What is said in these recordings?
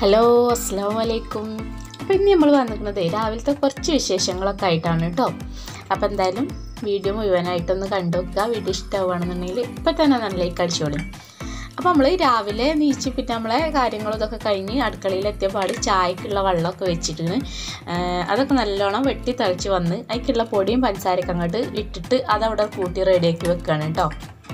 Hello അസ്സാം വലൈക്കും അപ്പോൾ ഇന്ന് നമ്മൾ വന്നിരിക്കുന്നത് രാവിലത്തെ കുറച്ച് വിശേഷങ്ങളൊക്കെ ആയിട്ടാണ് കേട്ടോ അപ്പോൾ എന്തായാലും വീഡിയോ മുഴുവനായിട്ടൊന്ന് കണ്ടു വെക്കുക വീഡിയോ ഇഷ്ടമാവുകയാണെന്നുണ്ടെങ്കിൽ ഇപ്പം തന്നെ നല്ല ലൈക്ക് അടിച്ചോളി അപ്പോൾ നമ്മൾ രാവിലെ നീച്ച് പിന്നെ നമ്മളെ കാര്യങ്ങളും ഇതൊക്കെ കഴിഞ്ഞ് അടുക്കളയിൽ എത്തിയ പാട് ചായക്കുള്ള വെള്ളമൊക്കെ വെച്ചിട്ട് അതൊക്കെ നല്ലോണം വെട്ടി തളിച്ച് വന്ന് അതിലേക്കുള്ള പൊടിയും പഞ്ചസാരയൊക്കെ അങ്ങോട്ട് ഇട്ടിട്ട് അതവിടെ കൂട്ടി റെഡിയാക്കി വെക്കുകയാണ് കേട്ടോ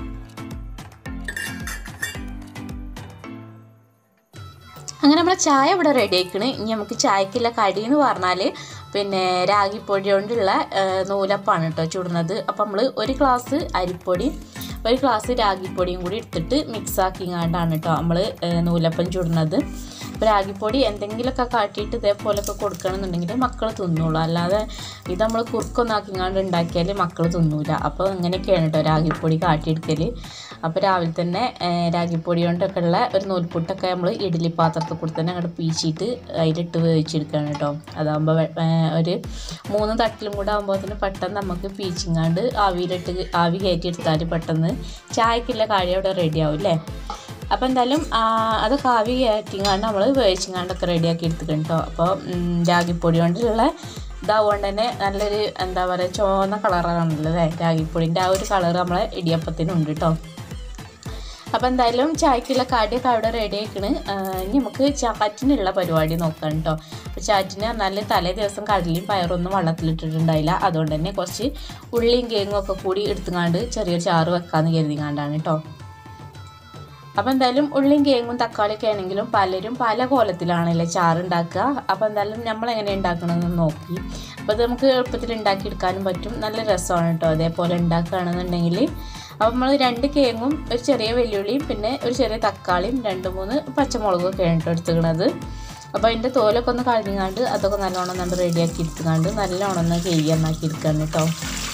അങ്ങനെ നമ്മളെ ചായ ഇവിടെ റെഡി ആയിക്കണ് ഇനി നമുക്ക് ചായക്കുള്ള കടി എന്ന് പറഞ്ഞാൽ പിന്നെ രാഗിപ്പൊടി കൊണ്ടുള്ള നൂലപ്പാണ് കേട്ടോ ചുടുന്നത് അപ്പം നമ്മൾ ഒരു ഗ്ലാസ് അരിപ്പൊടി ഒരു ഗ്ലാസ് രാഗിപ്പൊടിയും കൂടി എടുത്തിട്ട് മിക്സ് ആക്കിങ്ങാണ്ടാണ് കേട്ടോ നമ്മൾ നൂലപ്പം ചുടുന്നത് അപ്പോൾ രാഗിപ്പൊടി എന്തെങ്കിലുമൊക്കെ കാട്ടിയിട്ട് ഇതേപോലെയൊക്കെ കൊടുക്കണമെന്നുണ്ടെങ്കിൽ മക്കൾ തിന്നോളൂ അല്ലാതെ ഇത് നമ്മൾ കുറുക്കൊന്നും ആക്കിങ്ങാണ്ട് ഉണ്ടാക്കിയാൽ മക്കൾ തിന്നൂല അപ്പോൾ ഇങ്ങനെയൊക്കെയാണ് കേട്ടോ രാഗിപ്പൊടി കാട്ടിയെടുക്കൽ അപ്പോൾ രാവിലെ തന്നെ രാഗിപ്പൊടി കൊണ്ടൊക്കെ ഉള്ള ഒരു നൂൽപുട്ടൊക്കെ നമ്മൾ ഇഡ്ഡലി പാത്രത്തിൽ കൂടി തന്നെ അങ്ങോട്ട് പീച്ചിട്ട് അതിലിട്ട് വേവിച്ചെടുക്കുകയാണ് കേട്ടോ അതാകുമ്പോൾ ഒരു മൂന്ന് തട്ടിലും കൂടെ ആകുമ്പോൾ തന്നെ പെട്ടെന്ന് നമുക്ക് പീച്ചിങ്ങാണ്ട് ആവിയിലിട്ട് ആവി കയറ്റിയെടുത്താൽ പെട്ടെന്ന് ചായക്കുള്ള കാര്യം അവിടെ റെഡി ആവും അല്ലേ അപ്പോൾ എന്തായാലും അതൊക്കെ ആവി കയറ്റിങ്ങാണ്ട് നമ്മൾ വേവിച്ചിങ്ങാണ്ടൊക്കെ റെഡിയാക്കി എടുത്തിട്ടുണ്ട് കേട്ടോ അപ്പോൾ രാഗിപ്പൊടി കൊണ്ടുള്ള ഇതാവുകൊണ്ട് തന്നെ നല്ലൊരു എന്താ പറയുക ചുവന്ന കളറാണല്ലോ അല്ലേ രാഗിപ്പൊടിൻ്റെ ആ ഒരു കളർ നമ്മളെ ഇടിയപ്പത്തിനുണ്ട് കേട്ടോ അപ്പോൾ എന്തായാലും ചായക്കുള്ള കാടിയൊക്കെ അവിടെ റെഡി ആയിക്കണ് ഇനി നമുക്ക് ചാറ്റിനുള്ള പരിപാടി നോക്കാം കേട്ടോ അപ്പോൾ ചാറ്റിന് നല്ല തലേ ദിവസം കടലയും പയറൊന്നും വെള്ളത്തിലിട്ടിട്ടുണ്ടായില്ല അതുകൊണ്ട് തന്നെ കുറച്ച് ഉള്ളിയും കേങ്ങും ഒക്കെ കൂടി എടുത്തുങ്ങാണ്ട് ചെറിയൊരു ചാറ് വെക്കാമെന്ന് കരുതിങ്ങാണ്ടാണ് കേട്ടോ അപ്പോൾ എന്തായാലും ഉള്ളിയും കേങ്ങും തക്കാളിയൊക്കെ ആണെങ്കിലും പലരും പല കോലത്തിലാണല്ലേ ചാറ് ഉണ്ടാക്കുക അപ്പോൾ എന്തായാലും നമ്മൾ എങ്ങനെ ഉണ്ടാക്കണമെന്ന് നോക്കി അപ്പോൾ ഇത് നമുക്ക് എളുപ്പത്തിൽ ഉണ്ടാക്കിയെടുക്കാനും പറ്റും നല്ല രസമാണ് കേട്ടോ അതേപോലെ ഉണ്ടാക്കുകയാണെന്നുണ്ടെങ്കിൽ അപ്പോൾ നമ്മൾ രണ്ട് കേങ്ങും ഒരു ചെറിയ വെല്ലുള്ളിയും പിന്നെ ഒരു ചെറിയ തക്കാളിയും രണ്ട് മൂന്ന് പച്ചമുളകും ഒക്കെ ആണ് എടുത്തുക്കണത് അപ്പോൾ അതിൻ്റെ തോലൊക്കെ ഒന്ന് കളഞ്ഞാണ്ട് അതൊക്കെ നല്ലോണം നമ്മൾ റെഡിയാക്കി എടുത്തുകൊണ്ട് നല്ലോണം ഒന്ന് കെയ്യാന്നാക്കി എടുക്കാൻ കേട്ടോ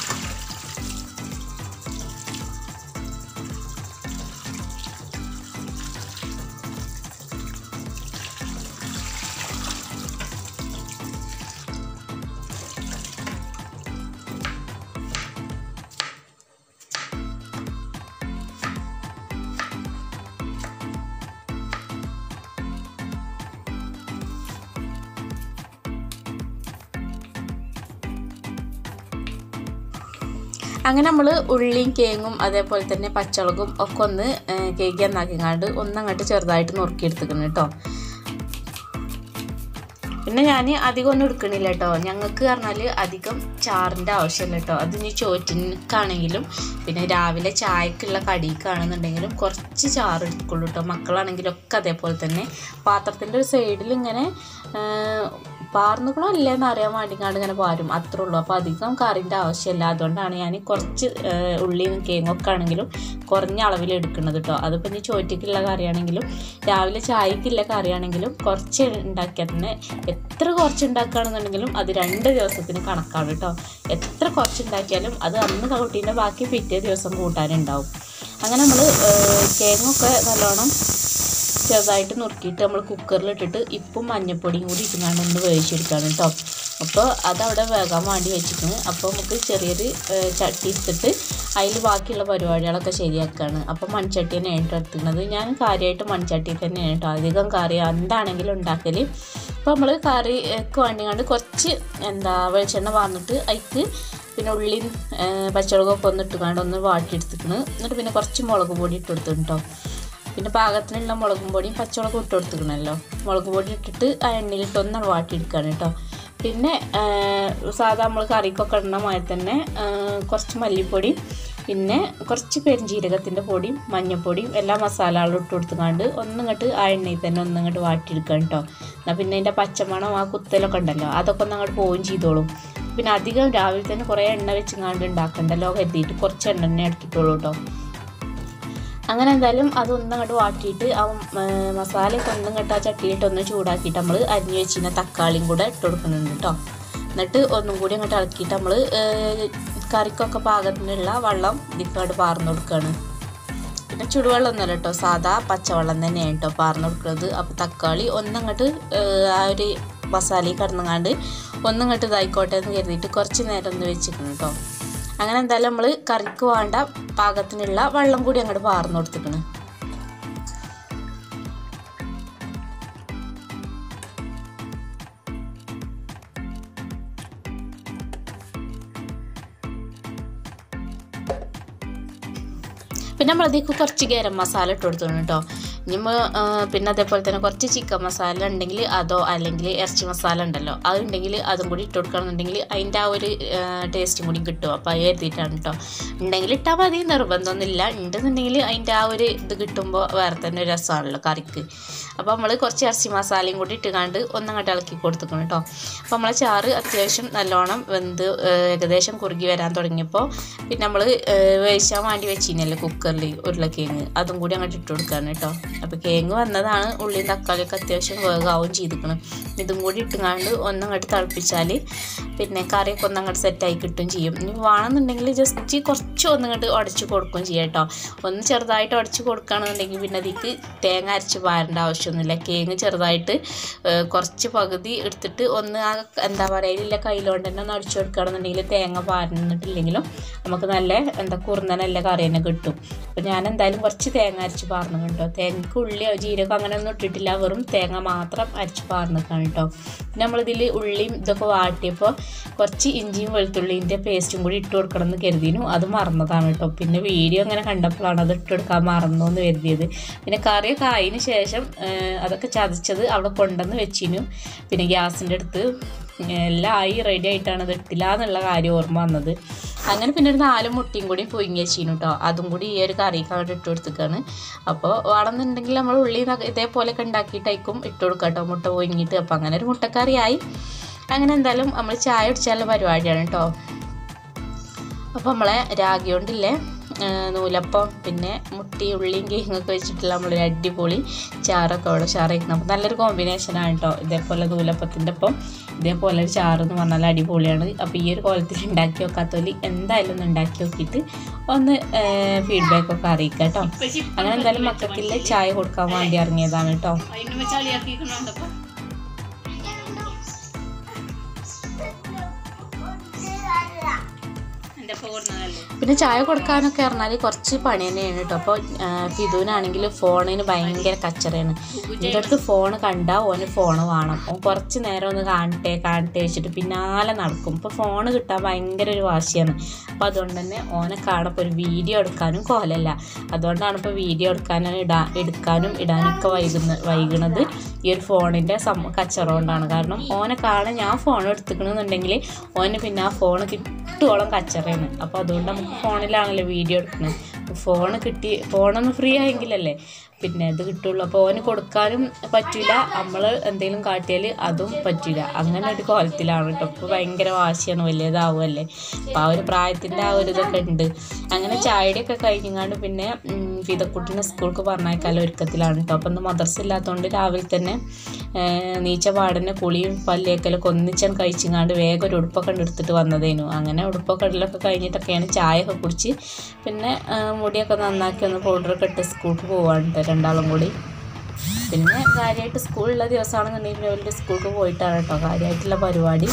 അങ്ങനെ നമ്മൾ ഉള്ളിയും കേങ്ങും അതേപോലെ തന്നെ പച്ചമുളകും ഒക്കെ ഒന്ന് കേക്ക് എന്നാക്കിങ്ങാണ്ട് ഒന്നങ്ങോട്ട് ചെറുതായിട്ട് നുറുക്കിയെടുത്തിക്കണം കേട്ടോ പിന്നെ ഞാൻ അധികം ഒന്നും എടുക്കണില്ല കേട്ടോ ഞങ്ങൾക്ക് പറഞ്ഞാൽ അധികം ചാറിൻ്റെ ആവശ്യമില്ല കേട്ടോ അത് ഇനി ചോറ്റിനക്കാണെങ്കിലും പിന്നെ രാവിലെ ചായക്കുള്ള കടിക്കാണെന്നുണ്ടെങ്കിലും കുറച്ച് ചാറ് എടുക്കുള്ളൂ കേട്ടോ മക്കളാണെങ്കിലും ഒക്കെ അതേപോലെ തന്നെ പാത്രത്തിൻ്റെ ഒരു സൈഡിൽ ഇങ്ങനെ പാർന്നുകളോ അല്ലേന്ന് അറിയാൻ വേണ്ടിങ്ങാണ്ട് ഇങ്ങനെ പാരും അത്രേ ഉള്ളൂ അപ്പോൾ അധികം കറിൻ്റെ ആവശ്യമില്ല അതുകൊണ്ടാണ് ഞാൻ കുറച്ച് ഉള്ളിയും കേങ്ങൊക്കെ ആണെങ്കിലും കുറഞ്ഞ അളവിൽ എടുക്കുന്നത് കേട്ടോ അതിപ്പോൾ ഇനി ചോറ്റയ്ക്കുള്ള കറിയാണെങ്കിലും രാവിലെ ചായക്കുള്ള കറിയാണെങ്കിലും കുറച്ച് ഉണ്ടാക്കിയാൽ തന്നെ എത്ര കുറച്ച് ഉണ്ടാക്കുകയാണെന്നുണ്ടെങ്കിലും അത് രണ്ട് ദിവസത്തിന് കണക്കാണ് കേട്ടോ എത്ര കുറച്ച് ഉണ്ടാക്കിയാലും അത് അന്ന് കൂട്ടീൻ്റെ ബാക്കി പിറ്റേ ദിവസം കൂട്ടാനുണ്ടാവും അങ്ങനെ നമ്മൾ കേങ്ങൊക്കെ നല്ലോണം ചെറുതായിട്ട് നുറുക്കിയിട്ട് നമ്മൾ കുക്കറിലിട്ടിട്ട് ഇപ്പം മഞ്ഞപ്പൊടിയും കൂടി ഇട്ടുകൊണ്ട് ഒന്ന് വേവിച്ചെടുക്കുകയാണ് കേട്ടോ അപ്പോൾ അതവിടെ വേകാൻ വേണ്ടി വെച്ചിരിക്കുന്നത് അപ്പോൾ നമുക്ക് ചെറിയൊരു ചട്ടി എടുത്തിട്ട് അതിൽ ബാക്കിയുള്ള പരിപാടികളൊക്കെ ശരിയാക്കുകയാണ് അപ്പോൾ മൺചട്ടി തന്നെയാണ് കേട്ടോ എടുത്തിരുന്നത് ഞാൻ കാര്യമായിട്ട് മൺചട്ടി തന്നെയാണ് കേട്ടോ അധികം കറി എന്താണെങ്കിലും ഉണ്ടാക്കൽ അപ്പോൾ നമ്മൾ കറിക്ക് വേണ്ടിങ്ങാണ്ട് കുറച്ച് എന്താ വെളിച്ചെണ്ണ വാർന്നിട്ട് അതിക്ക് പിന്നെ ഉള്ളിയും പച്ചമുളകൊക്കെ ഒന്ന് ഇട്ടുകൊണ്ട് ഒന്ന് വാട്ടിയെടുത്തിക്കണം എന്നിട്ട് പിന്നെ കുറച്ച് മുളക് പൊടി ഇട്ട് കൊടുത്തിട്ടോ പിന്നെ പാകത്തിനുള്ള മുളകും പൊടിയും പച്ചമുളകും ഇട്ട് കൊടുത്തിക്കണമല്ലോ മുളക് പൊടി ഇട്ടിട്ട് ആ എണ്ണയിലിട്ട് ഒന്നാണ് വാട്ടിയെടുക്കുകയാണ് കേട്ടോ പിന്നെ സാധാ നമ്മൾ കറിക്കൊക്കെ ഇടുന്ന മാതിരി തന്നെ കുറച്ച് മല്ലിപ്പൊടിയും പിന്നെ കുറച്ച് പെരിഞ്ജീരകത്തിൻ്റെ പൊടിയും മഞ്ഞൾപ്പൊടിയും എല്ലാ മസാലകളും ഇട്ട് കൊടുത്തുകൊണ്ട് ഒന്നിങ്ങോട്ട് ആ എണ്ണയിൽ തന്നെ ഒന്നിങ്ങോട്ട് വാട്ടിയെടുക്കാം കേട്ടോ എന്നാൽ പിന്നെ അതിൻ്റെ പച്ചമണം ആ കുത്തലൊക്കെ ഉണ്ടല്ലോ അതൊക്കെ ഒന്ന് അങ്ങോട്ട് പോവുകയും ചെയ്തോളും പിന്നെ അധികം രാവിലെ തന്നെ കുറേ എണ്ണ വെച്ചിങ്ങാണ്ട് ഉണ്ടാക്കണ്ടല്ലോ കരുതിയിട്ട് കുറച്ച് എണ്ണ തന്നെ എടുത്തിട്ടുള്ളൂ കേട്ടോ അങ്ങനെ എന്തായാലും അതൊന്നും അങ്ങോട്ട് വാട്ടിയിട്ട് ആ മസാലയൊക്കെ ഒന്നും കേട്ട് ആ ചട്ടിയിട്ട് ഒന്ന് ചൂടാക്കിയിട്ട് നമ്മൾ അരിഞ്ഞ് വെച്ചിരുന്ന തക്കാളിയും കൂടെ ഇട്ട് കൊടുക്കുന്നുണ്ട് കേട്ടോ എന്നിട്ട് ഒന്നും കൂടി അങ്ങോട്ട് ഇളക്കിയിട്ട് നമ്മൾ കറിക്കൊക്കെ പാകത്തിനുള്ള വെള്ളം ഇതിക്കോട്ട് പാർന്നു കൊടുക്കുകയാണ് പിന്നെ ചുടുവെള്ളം ഒന്നുമല്ല കേട്ടോ സാധാ പച്ചവെള്ളം തന്നെയാണ് കേട്ടോ പാർന്നു കൊടുക്കുന്നത് അപ്പോൾ തക്കാളി ഒന്നങ്ങോട്ട് ആ ഒരു മസാലയിൽ കിടന്നങ്ങാണ്ട് ഒന്നങ്ങോട്ട് ഇതായിക്കോട്ടെ എന്ന് കരുതിയിട്ട് കുറച്ച് നേരം ഒന്ന് വെച്ചിരിക്കണം കേട്ടോ അങ്ങനെ എന്തായാലും നമ്മൾ കറിക്ക് വേണ്ട പാകത്തിനുള്ള വെള്ളം കൂടി അങ്ങോട്ട് പാർന്നു കൊടുത്തിക്കണം പിന്നെ നമ്മളതിലേക്ക് കുറച്ച് ഗരം മസാല ഇട്ട് കൊടുത്തോണം കേട്ടോ നമ്മൾ പിന്നെ അതേപോലെ തന്നെ കുറച്ച് ചിക്കൻ മസാല ഉണ്ടെങ്കിൽ അതോ അല്ലെങ്കിൽ ഇറച്ചി മസാല ഉണ്ടല്ലോ അതുണ്ടെങ്കിൽ അതും കൂടി ഇട്ട് കൊടുക്കണമെന്നുണ്ടെങ്കിൽ അതിൻ്റെ ആ ഒരു ടേസ്റ്റും കൂടി കിട്ടും അപ്പോൾ അത് കരുതിയിട്ടാണ് കേട്ടോ ഉണ്ടെങ്കിൽ ഇട്ടാൽ മതി നിർബന്ധമൊന്നുമില്ല ഉണ്ടെന്നുണ്ടെങ്കിൽ അതിൻ്റെ ആ ഒരു ഇത് കിട്ടുമ്പോൾ വേറെ തന്നെ ഒരു രസമാണല്ലോ കറിക്ക് അപ്പോൾ നമ്മൾ കുറച്ച് ഇറച്ചി മസാലയും കൂടി ഇട്ടുകാണ്ട് ഒന്നങ്ങോട്ട് ഇളക്കി കൊടുത്തിക്കണം കേട്ടോ അപ്പോൾ നമ്മളെ ചാറ് അത്യാവശ്യം നല്ലോണം വെന്ത് ഏഹ്, ഏകദേശം കുറുകി വരാൻ തുടങ്ങിയപ്പോൾ പിന്നെ നമ്മൾ വേവിച്ചാൻ വേണ്ടി വെച്ചിരുന്നല്ലോ കുക്കറിൽ ഉരുളക്കിഴങ്ങ് അതും കൂടി അങ്ങോട്ട് ഇട്ട് കൊടുക്കാണ് കേട്ടോ അപ്പോൾ കിഴങ്ങ് വന്നതാണ് ഉള്ളിയും തക്കാളിയൊക്കെ അത്യാവശ്യം വേഗമാവും ചെയ്തിക്കണം ഇതും കൂടി ഇട്ടുകാണ്ട് ഒന്നങ്ങോട്ട് തിളപ്പിച്ചാൽ പിന്നെ കറിയൊക്കെ ഒന്നങ്ങോട്ട് സെറ്റായി കിട്ടും ചെയ്യും ഇനി വേണമെന്നുണ്ടെങ്കിൽ ജസ്റ്റ് കുറച്ച് ഒന്നങ്ങോട്ട് ഉടച്ച് കൊടുക്കുകയും ചെയ്യാം കേട്ടോ ഒന്ന് ചെറുതായിട്ട് ഉടച്ച് കൊടുക്കുകയാണെന്നുണ്ടെങ്കിൽ പിന്നെ അതിക്ക് തേങ്ങ അരച്ച് പാരേണ്ട ആവശ്യമൊന്നുമില്ല കേങ്ങ് ചെറുതായിട്ട് ഏഹ്, കുറച്ച് പകുതി എടുത്തിട്ട് ഒന്ന് ആ എന്താ പറയുക ഇതിലെ കയ്യിലോണ്ട് തന്നെ ഒന്ന് അടിച്ചു കൊടുക്കുകയാണെന്നുണ്ടെങ്കിൽ തേങ്ങ പാരുന്നിട്ടില്ലെങ്കിലും നമുക്ക് നല്ല എന്താ കുറുന്നനല്ല കറി തന്നെ കിട്ടും അപ്പോൾ ഞാൻ എന്തായാലും കുറച്ച് തേങ്ങ അരച്ച് പാർന്നു കേട്ടോ തേങ്ങക്ക് ഉള്ളിയോ ജീരകം അങ്ങനെ ഒന്നും ഇട്ടിട്ടില്ല വെറും തേങ്ങ മാത്രം അരച്ച് പാർന്നിക്കാണ് കേട്ടോ പിന്നെ നമ്മളിതിൽ ഉള്ളിയും ഇതൊക്കെ വാട്ടിയപ്പോൾ കുറച്ച് ഇഞ്ചിയും വെളുത്തുള്ളിൻ്റെ പേസ്റ്റും കൂടി ഇട്ട് കൊടുക്കണം എന്ന് കരുതിയിരുന്നു അത് മറന്നതാണ് കേട്ടോ പിന്നെ വീഡിയോ അങ്ങനെ കണ്ടപ്പോഴാണ് അത് ഇട്ട് കൊടുക്കാൻ മറന്നു എന്ന് കരുതിയത് പിന്നെ കറിയൊക്കെ ആയതിന് ശേഷം ആ, അതൊക്കെ ചതച്ചത് അവിടെ കൊണ്ടുവന്ന് വെച്ചിനു പിന്നെ ഗ്യാസിൻ്റെ അടുത്ത് എല്ലാം ആയി റെഡി ആയിട്ടാണ് ഇത് ഇട്ടില്ല എന്നുള്ള കാര്യം ഓർമ്മ വന്നത് അങ്ങനെ പിന്നെ ഒരു നാല് മുട്ടയും കൂടി പുഴുങ്ങി വെച്ചിരുന്നു കേട്ടോ അതും കൂടി ഈ ഒരു കറിക്ക് അങ്ങോട്ട് ഇട്ട് കൊടുത്തേക്കാണ് അപ്പോൾ വേണമെന്നുണ്ടെങ്കിൽ നമ്മൾ ഉള്ളി ഇതൊക്കെ ഇതേപോലെയൊക്കെ ഉണ്ടാക്കിയിട്ടായിരിക്കും ഇട്ട് കൊടുക്കുക കേട്ടോ മുട്ട പുഴുങ്ങിയിട്ട് അപ്പോൾ അങ്ങനെ ഒരു മുട്ടക്കറിയായി അങ്ങനെ എന്തായാലും നമ്മൾ ചായ കുടിച്ചാലുള്ള പരിപാടിയാണ് കേട്ടോ അപ്പോൾ നമ്മളെ രാഗി കൊണ്ടില്ലേ ആ, നൂലപ്പം പിന്നെ മുട്ടി ഉള്ളിയും കേങ്ങൊക്കെ വെച്ചിട്ടുള്ള നമ്മളൊരു അടിപൊളി ചാറൊക്കെ അവിടെ ചാറ് വയ്ക്കുന്നത് അപ്പോൾ നല്ലൊരു കോമ്പിനേഷനാണ് കേട്ടോ ഇതേപോലെ നൂലപ്പത്തിൻ്റെ ഒപ്പം ഇതേപോലെ ഒരു ചാറ് എന്ന് പറഞ്ഞാൽ അടിപൊളിയാണ് അപ്പോൾ ഈ ഒരു കോലത്തിൽ ഉണ്ടാക്കി വെക്കാത്തോലി എന്തായാലും ഒന്ന് ഉണ്ടാക്കി നോക്കിയിട്ട് ഒന്ന് ഫീഡ്ബാക്ക് ഒക്കെ അറിയിക്കാം കേട്ടോ അങ്ങനെ എന്തായാലും മക്കൾക്കില്ല ചായ കൊടുക്കാൻ വേണ്ടി ഇറങ്ങിയതാണ് കേട്ടോ പിന്നെ ചായ കൊടുക്കാനൊക്കെ പറഞ്ഞാൽ കുറച്ച് പണി തന്നെയാണ് കേട്ടോ അപ്പോൾ ഫിദുവിനാണെങ്കിൽ ഫോണിന് ഭയങ്കര കച്ചറയാണ് എൻ്റെ അടുത്ത് ഫോൺ കണ്ടാൽ ഓന് ഫോൺ വേണം ഓൻ കുറച്ച് നേരം ഒന്ന് കാണട്ടെ കാണട്ടെ വെച്ചിട്ട് പിന്നാലെ നടക്കും ഇപ്പോൾ ഫോൺ കിട്ടാൻ ഭയങ്കര ഒരു വാശിയാണ് അപ്പോൾ അതുകൊണ്ട് തന്നെ ഓനെ കാണപ്പോൾ ഒരു വീഡിയോ എടുക്കാനും കോലല്ല അതുകൊണ്ടാണ് ഇപ്പോൾ വീഡിയോ എടുക്കാനും ഇടാ എടുക്കാനും ഇടാനൊക്കെ വൈകുന്ന വൈകുന്നത് ഈ ഒരു ഫോണിൻ്റെ സം കച്ചറ കൊണ്ടാണ് കാരണം ഓനെ കാണാൻ ഞാൻ ഫോൺ എടുത്തിക്കണമെന്നുണ്ടെങ്കിൽ ഓന് പിന്നെ ആ ഫോൺ കിട്ടുവോളം കച്ചറയാണ് അപ്പോൾ അതുകൊണ്ട് നമുക്ക് ഫോണിലാണല്ലോ വീഡിയോ എടുക്കുന്നത് ഫോൺ കിട്ടി ഫോണൊന്ന് ഫ്രീ ആയെങ്കിലല്ലേ പിന്നെ ഇത് കിട്ടുള്ളൂ അപ്പോൾ ഓന് കൊടുക്കാനും പറ്റില്ല നമ്മൾ എന്തെങ്കിലും കാട്ടിയാൽ അതും പറ്റില്ല അങ്ങനെ ഒരു കോലത്തിലാണ് കേട്ടോ ഇപ്പോൾ ഭയങ്കര വാശിയാണ് വലിയതാവുമല്ലേ അപ്പോൾ ആ ഒരു പ്രായത്തിൻ്റെ ആ ഒരു ഇതൊക്കെ ഉണ്ട് അങ്ങനെ ചായയുടെയൊക്കെ കഴിഞ്ഞങ്ങാണ്ട് പിന്നെ ഉം, ഫിദക്കുട്ടിനെ സ്കൂൾക്ക് പറഞ്ഞേക്കാനുള്ള ഒരുക്കത്തിലാണ് കേട്ടോ അപ്പം ഇന്ന് മദർസ് ഇല്ലാത്തതുകൊണ്ട് രാവിലെ തന്നെ ഏഹ്, നീച്ച പാടന്നെ കുളിയും പല്ലേക്കലൊക്കെ ഒന്നിച്ചാൻ കഴിച്ചിങ്ങാണ്ട് വേഗം ഒരു ഉടുപ്പൊക്കെ ഉണ്ട് എടുത്തിട്ട് വന്നതേനു അങ്ങനെ ഉടുപ്പൊക്കെ ഇടലൊക്കെ കഴിഞ്ഞിട്ടൊക്കെയാണ് ചായയൊക്കെ കുടിച്ച് പിന്നെ ഏഹ്, മുടിയൊക്കെ നന്നാക്കി ഒന്ന് പൗഡറൊക്കെ ഇട്ട് സ്കൂൾക്ക് പോവാണ് ട്ടോ രണ്ടാളും കൂടി പിന്നെ കാര്യമായിട്ട് സ്കൂളുള്ള ദിവസമാണെന്നുണ്ടെങ്കിൽ വലിയ സ്കൂൾക്ക് പോയിട്ടാണ് കേട്ടോ കാര്യമായിട്ടുള്ള പരിപാടി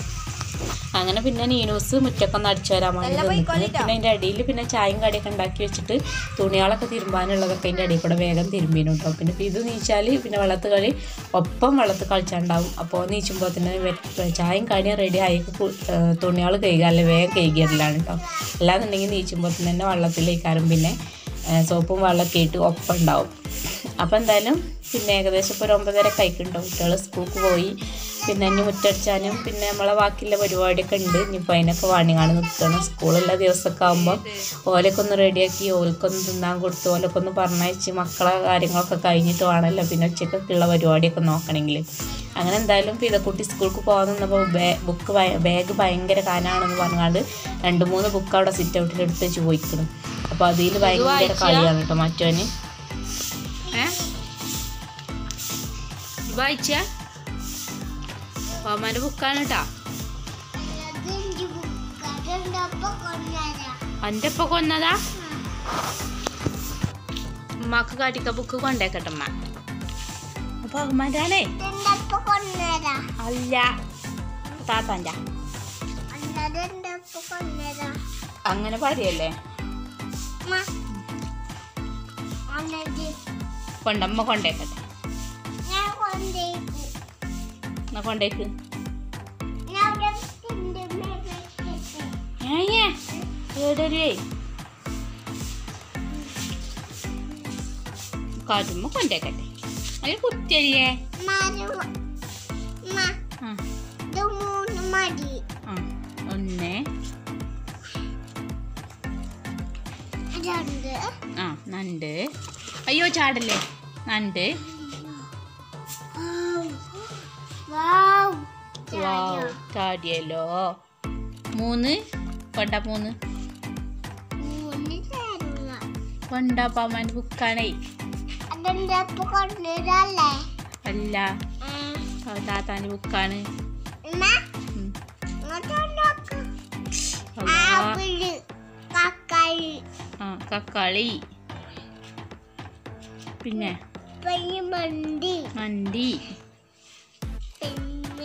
അങ്ങനെ പിന്നെ നീനൂസ് മുറ്റൊക്കെ ഒന്ന് അടിച്ചു വരാൻ വേണ്ടി നിന്നിട്ടുണ്ട് പിന്നെ അതിൻ്റെ അടിയിൽ പിന്നെ ചായയും കടിയൊക്കെ ഉണ്ടാക്കി വെച്ചിട്ട് തുണികളൊക്കെ തിരുമ്പാനുള്ളതൊക്കെ അതിൻ്റെ അടിയിൽ കൂടെ വേഗം തിരുമ്പീനും കേട്ടോ പിന്നെ ഇത് നീച്ചാൽ പിന്നെ വെള്ളത്ത് കളി ഒപ്പം വെള്ളത്ത് കളിച്ചാണ്ടാവും അപ്പോൾ നീച്ചുമ്പോൾ തന്നെ വെ- ചായയും കടിയും റെഡി ആയി തുണികൾ കഴുകാല്ലേ വേഗം കഴുകിയതിലാണ് കേട്ടോ അല്ലാന്നുണ്ടെങ്കിൽ നീച്ചുമ്പോൾ തന്നെ വെള്ളത്തിലേക്കാരും പിന്നെ ഏ, സോപ്പും വെള്ളമൊക്കെ ഇട്ട് ഒപ്പം ഉണ്ടാവും അപ്പോൾ എന്തായാലും പിന്നെ ഏകദേശം ഇപ്പോൾ ഒരു ഒമ്പതര കഴിക്കുന്നുണ്ടോ കുട്ടികൾ സ്കൂൾക്ക് പോയി പിന്നെ ഇനി മുറ്റടിച്ചാനും പിന്നെ നമ്മളെ ബാക്കിയുള്ള പരിപാടിയൊക്കെ ഉണ്ട് ഇനിയിപ്പോൾ അതിനൊക്കെ വാണിങ്ങാണ് നിൽക്കണം സ്കൂളുള്ള ദിവസമൊക്കെ ആകുമ്പോൾ ഓലൊക്കെ ഒന്ന് റെഡിയാക്കി ഓൽക്കൊന്ന് തിന്നാൻ കൊടുത്ത് ഓലൊക്കെ ഒന്ന് പറഞ്ഞയച്ച് മക്കളെ കാര്യങ്ങളൊക്കെ കഴിഞ്ഞിട്ട് വേണമല്ലോ പിന്നെ ഉച്ചക്കൊക്കെയുള്ള പരിപാടിയൊക്കെ നോക്കണമെങ്കിൽ അങ്ങനെ എന്തായാലും പിതക്കുട്ടി സ്കൂൾക്ക് പോകാൻ നിന്നപ്പോൾ ബേ ബുക്ക് ബാഗ് ഭയങ്കര കാനാണെന്ന് പറഞ്ഞാണ്ട് രണ്ട് മൂന്ന് ബുക്ക് അവിടെ സിറ്റ് ഔട്ടിൽ എടുത്ത് വെച്ച് പോയിക്കണം അപ്പോൾ അതിൽ ഭയങ്കര കളിയാണ് കേട്ടോ മറ്റോന് വായിച്ച ഓമാൻ്റെ ബുക്കാണ് കേട്ടോ എൻ്റെ ഇപ്പൊ കൊന്നതാ ഉമ്മാക്ക് കാട്ടിക്ക ബുക്ക് കൊണ്ടേക്കട്ടമ്മ അപ്പൊ അമ്മമാരാണേ അല്ല താത്താൻ്റെ അങ്ങനെ പറയല്ലേ കൊണ്ടമ്മ കൊണ്ടേക്കട്ടെ എന്നാ കൊണ്ടേക്ക് ഏയ് ഏടരുവേ പാത്തുമ്മ കൊണ്ടേക്കട്ടെ അതിന് കുത്തിയല്ലേ മരം മ ആ ഇത് മൂന്ന് മതി ആ ഒന്ന് രണ്ട് ആ നണ്ട് അയ്യോ ചാടല്ലേ നണ്ട് വാവ് വാവ് ചാടിയല്ലോ മൂന്ന് കൊണ്ട മൂന്ന് മൂന്ന് ചേരുക കൊണ്ട പാമാൻ്റെ ബുക്കാണേ അതെന്റെ അപ്പൊ കൊണ്ടുവരല്ലേ അല്ല ആ താത്താൻ്റെ ബുക്കാണ് ഉമ്മ ഉം. ഇങ്ങോട്ട് നോക്ക് അല്ലാ. ആപ്പിള് കക്കാളി ആ കക്കാളി പിന്നെ പിന്നെ മന്തി മണ്ടി പിന്നെ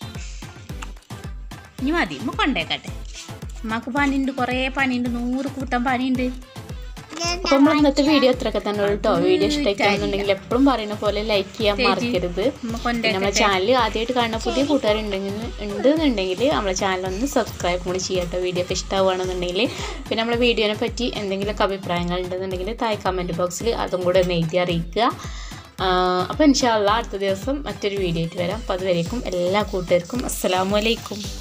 ഇനി മതി ഉമ്മ കൊണ്ടേക്കട്ടെ ഉമ്മക്ക് പണിയുണ്ട് കുറേ പണിയുണ്ട് നൂറ് കൂട്ടം പണിയുണ്ട് അപ്പൊ നമ്മൾ ഇന്നത്തെ വീഡിയോ അത്രയൊക്കെ തന്നെ ഉള്ളൂ കേട്ടോ വീഡിയോ ഇഷ്ടമായിട്ടുണ്ടെങ്കിൽ എപ്പോഴും പറയുന്ന പോലെ ലൈക്ക് ചെയ്യാൻ മറക്കരുത് ഉമ്മ പിന്നെ നമ്മളെ കൊണ്ടേക്കട്ടെ ചാനൽ ആദ്യമായിട്ട് കാണുന്ന പുതിയ കൂട്ടുകാരുണ്ടെങ്കിൽ ഉണ്ടെന്നുണ്ടെങ്കിൽ നമ്മളെ ചാനൽ ഒന്ന് സബ്സ്ക്രൈബ് കൂടി ചെയ്യട്ടോ വീഡിയോ ഒക്കെ ഇഷ്ടമാവുകയാണെന്നുണ്ടെങ്കിൽ പിന്നെ നമ്മളെ വീഡിയോനെ പറ്റി എന്തെങ്കിലുമൊക്കെ അഭിപ്രായങ്ങൾ ഉണ്ടെന്നുണ്ടെങ്കിൽ താഴെ കമൻറ്റ് ബോക്സിൽ അതും കൂടെ ഒന്ന് എഴുതി അറിയിക്കുക അപ്പോൾ ഇൻഷാല്ല അടുത്ത ദിവസം മറ്റൊരു വീഡിയോ ആയിട്ട് വരാം അപ്പോൾ അതുവരേക്കും എല്ലാ കൂട്ടുകാർക്കും അസ്സലാമു അലൈക്കും